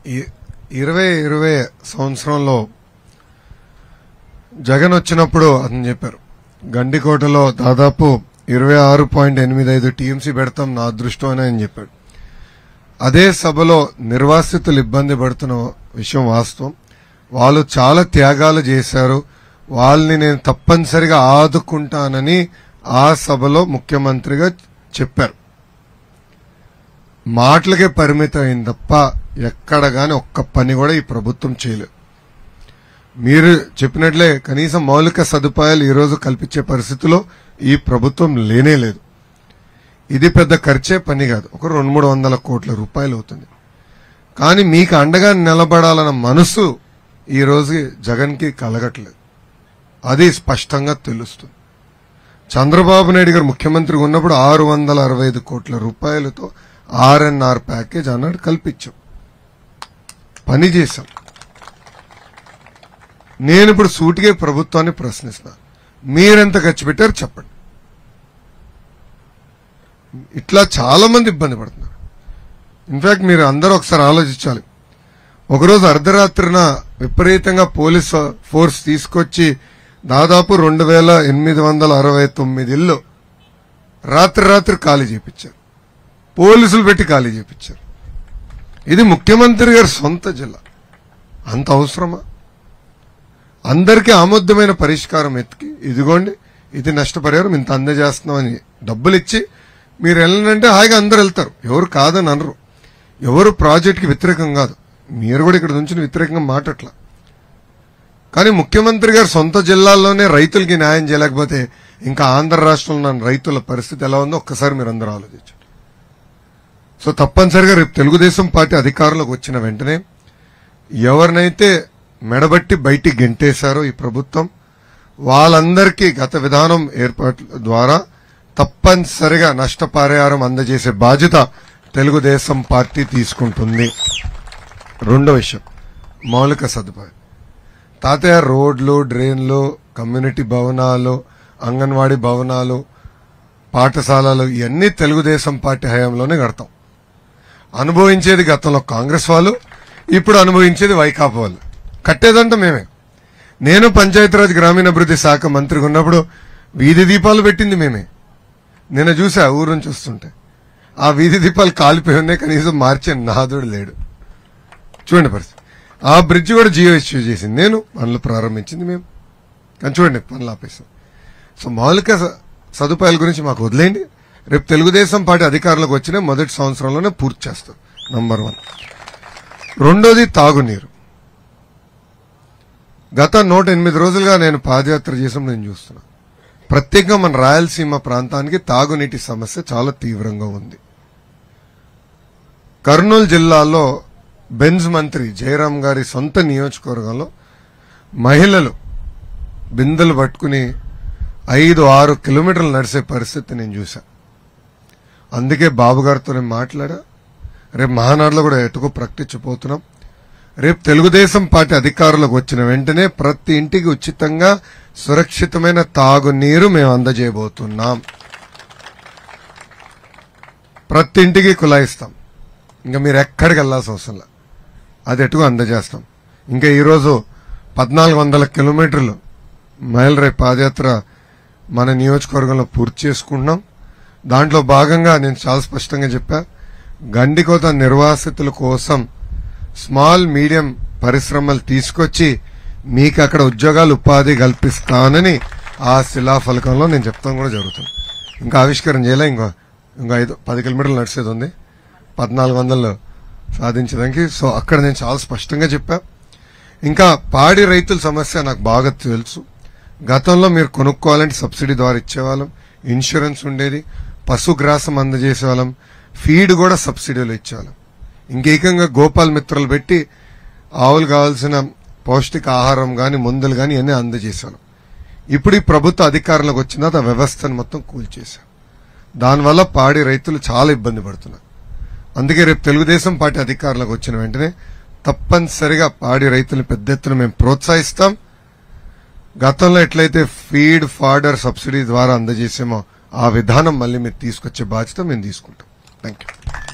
ఈ- ఇరవై ఇరవై సంవత్సరంలో జగన్ వచ్చినప్పుడు అతను చెప్పారు గండికోటలో దాదాపు ఇరవై ఆరు పాయింట్ ఎనిమిది ఐదు టీఎంసీ పెడతాం నా అదృష్టం అని ఆయన చెప్పాడు అదే సభలో నిర్వాసితులు ఇబ్బంది పడుతున్న విషయం వాస్తవం వాళ్ళు చాలా త్యాగాలు చేశారు వాళ్ళని నేను తప్పనిసరిగా ఆదుకుంటానని ఆ సభలో ముఖ్యమంత్రిగా చెప్పారు మాటలకే పరిమితం అయింది తప్ప ఎక్కడ గాని ఒక్క పని కూడా ఈ ప్రభుత్వం చేయలేదు మీరు చెప్పినట్లే కనీసం మౌలిక సదుపాయాలు ఈ రోజు కల్పించే పరిస్థితిలో ఈ ప్రభుత్వం లేనే లేదు ఇది పెద్ద ఖర్చే పని కాదు ఒక రెండు మూడు వందల కోట్ల రూపాయలు అవుతుంది కానీ మీకు అండగా నిలబడాలన్న మనసు ఈ రోజు జగన్కి కలగట్లేదు అది స్పష్టంగా తెలుస్తుంది చంద్రబాబు నాయుడు గారు ముఖ్యమంత్రిగా ఉన్నప్పుడు ఆరు వందల అరవై ఐదు కోట్ల రూపాయలతో ఆర్ఎన్ఆర్ ప్యాకేజ్ అన్నాడు కల్పించాం పని చేశాం నేను ఇప్పుడు సూటిగా ప్రభుత్వాన్ని ప్రశ్నిస్తున్నా మీరెంత ఖర్చు పెట్టారు చెప్పండి ఇట్లా చాలా మంది ఇబ్బంది పడుతున్నారు ఇన్ఫాక్ట్ మీరు అందరూ ఒకసారి ఆలోచించాలి ఒకరోజు అర్ధరాత్రిన విపరీతంగా పోలీస్ ఫోర్స్ తీసుకొచ్చి దాదాపు రెండు వేల ఎనిమిది వందల అరవై తొమ్మిది ఇల్లు రాత్రి రాత్రి ఖాళీ చేపించారు పోలీసులు పెట్టి ఖాళీ చేపించారు ఇది ముఖ్యమంత్రి గారి సొంత జిల్లా అంత అవసరమా అందరికీ ఆమోదమైన పరిష్కారం ఎత్తికి ఇదిగోండి ఇది నష్టపరిహారం ఇంత అందజేస్తున్నామని డబ్బులు ఇచ్చి మీరు వెళ్ళనంటే హాయిగా అందరు వెళ్తారు ఎవరు కాదని అనరు ఎవరు ప్రాజెక్ట్కి వ్యతిరేకం కాదు మీరు కూడా ఇక్కడ నుంచి వ్యతిరేకంగా మాటట్లా కానీ ముఖ్యమంత్రి గారు సొంత జిల్లాల్లోనే రైతులకి న్యాయం చేయలేకపోతే ఇంకా ఆంధ్ర రాష్ట్రంలో ఉన్న రైతుల పరిస్థితి ఎలా ఉందో ఒక్కసారి మీరు అందరూ ఆలోచించండి సో తప్పనిసరిగా రేపు తెలుగుదేశం పార్టీ అధికారంలోకి వచ్చిన వెంటనే ఎవరినైతే మెడబట్టి బయటికి గెంటేశారో ఈ ప్రభుత్వం వాళ్ళందరికీ గత విధానం ఏర్పాట్ల ద్వారా తప్పనిసరిగా నష్టపరిహారం అందజేసే బాధ్యత తెలుగుదేశం పార్టీ తీసుకుంటుంది రెండో విషయం మౌలిక సదుపాయం తాతయ్య రోడ్లు డ్రైన్లు కమ్యూనిటీ భవనాలు అంగన్వాడీ భవనాలు పాఠశాలలు ఇవన్నీ తెలుగుదేశం పార్టీ హయాంలోనే కడతాం అనుభవించేది గతంలో కాంగ్రెస్ వాళ్ళు ఇప్పుడు అనుభవించేది వైకాపా వాళ్ళు కట్టేదంట మేమే నేను పంచాయతీరాజ్ గ్రామీణాభివృద్ధి శాఖ మంత్రిగా ఉన్నప్పుడు వీధి దీపాలు పెట్టింది మేమే నిన్న చూసా ఊరు నుంచి వస్తుంటే ఆ వీధి దీపాలు కాలిపోయి ఉన్నాయి కనీసం మార్చే నాదుడు లేడు చూడండి పరిస్థితి ఆ బ్రిడ్జ్ కూడా జియో ఇష్యూ చేసింది నేను పనులు ప్రారంభించింది మేము కానీ చూడండి పనులు ఆపేసాం సో మౌలిక స- సదుపాయాల గురించి మాకు వదిలేయండి రేపు తెలుగుదేశం పార్టీ అధికారంలోకి వచ్చిన మొదటి సంవత్సరంలోనే పూర్తి చేస్తాం నంబర్ వన్ రెండోది తాగునీరు గత నూట ఎనిమిది రోజులుగా నేను పాదయాత్ర చేసిన నేను చూస్తున్నా ప్రత్యేకంగా మన రాయలసీమ ప్రాంతానికి తాగునీటి సమస్య చాలా తీవ్రంగా ఉంది కర్నూలు జిల్లాలో బెంజ్ మంత్రి జయరాం గారి సొంత నియోజకవర్గంలో మహిళలు బిందెలు పట్టుకుని ఐదు ఆరు కిలోమీటర్లు నడిచే పరిస్థితి నేను చూసా అందుకే బాబు గారితో నేను మాట్లాడా రేపు మహానాడులో కూడా ఎటుకో ప్రకటించబోతున్నాం రేపు తెలుగుదేశం పార్టీ అధికారంలోకి వచ్చిన వెంటనే ప్రతి ఇంటికి ఉచితంగా సురక్షితమైన తాగునీరు మేము అందజేయబోతున్నాం ప్రతి ఇంటికి కులాయిస్తాం ఇంకా మీరు ఎక్కడికి వెళ్ళాల్సిన అవసరం లే. అది ఎటుగా అందజేస్తాం ఇంకా ఈరోజు పద్నాలుగు వందల కిలోమీటర్లు మైల్ రేపు పాదయాత్ర మన నియోజకవర్గంలో పూర్తి చేసుకుంటున్నాం దాంట్లో భాగంగా నేను చాలా స్పష్టంగా చెప్పా గండికోత నిర్వాసితుల కోసం స్మాల్ మీడియం పరిశ్రమలు తీసుకొచ్చి మీకు అక్కడ ఉద్యోగాలు ఉపాధి కల్పిస్తానని ఆ శిలాఫలకంలో నేను చెప్తాం కూడా జరుగుతుంది ఇంకా ఆవిష్కరణ చేయలే ఇంకో ఇంకా ఐదు పది కిలోమీటర్లు నడిచేది ఉంది పద్నాలుగు వందలు సాధించడానికి సో అక్కడ నేను చాలా స్పష్టంగా చెప్పా ఇంకా పాడి రైతుల సమస్య నాకు బాగా తెలుసు గతంలో మీరు కొనుక్కోవాలంటే సబ్సిడీ ద్వారా ఇచ్చేవాళ్ళం ఇన్సూరెన్స్ ఉండేది పశుగ్రాసం అందజేసేవాళ్ళం ఫీడ్ కూడా సబ్సిడీలో ఇచ్చేవాళ్ళం ఇంకేకంగా గోపాల్ మిత్రులు పెట్టి ఆవులు కావాల్సిన పౌష్టిక ఆహారం గాని మందులు గాని అన్నీ అందజేశాను ఇప్పుడు ఈ ప్రభుత్వ అధికారంలోకి వచ్చిన తర్వాత ఆ వ్యవస్థను మొత్తం కూల్చేశాం దానివల్ల పాడి రైతులు చాలా ఇబ్బంది పడుతున్నారు అందుకే రేపు తెలుగుదేశం పార్టీ అధికారంలోకి వచ్చిన వెంటనే తప్పనిసరిగా పాడి రైతులను పెద్ద ఎత్తున మేము ప్రోత్సహిస్తాం గతంలో ఎట్లయితే ఫీడ్ ఫాడర్ సబ్సిడీ ద్వారా అందజేసామో ఆ విధానం మళ్ళీ మీరు తీసుకొచ్చే బాధ్యత మేము తీసుకుంటాం థ్యాంక్ యూ